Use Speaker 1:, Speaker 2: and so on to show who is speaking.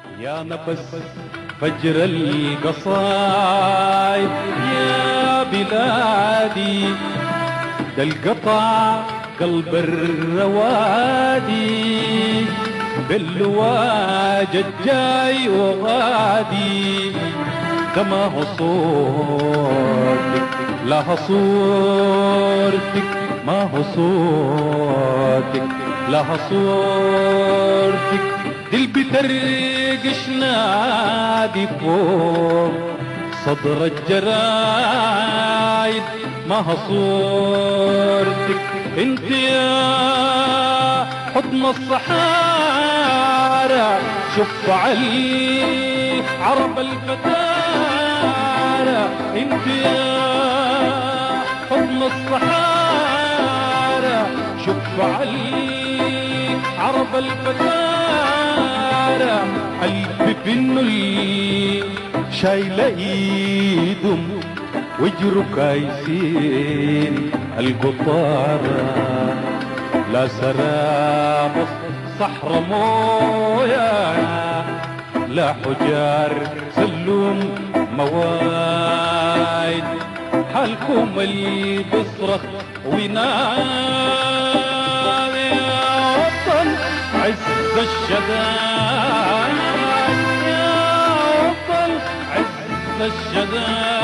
Speaker 1: يا نفس فجر القصايد يا بلادي ده القطع قلب الروادي باللواج الجاي وغادي كما هو صوتك لا صورتك ما هو صوتك لا صورتك دل بترقش نادي فوق صدر الجرايد ما هو صورتك انت يا حضن الصحارى شوف علي عرب الفتارى انت يا حضن الصحارى شوف علي عرب الفتارى قلبي بالنل شايله ايدهم وجروا كايسين القطارة لا سراب صحر مويا لا حجار سلوم موايد حالكم اللي بصرخ وينادي يا وطن عز الشدائد يا وطن عز الشدائد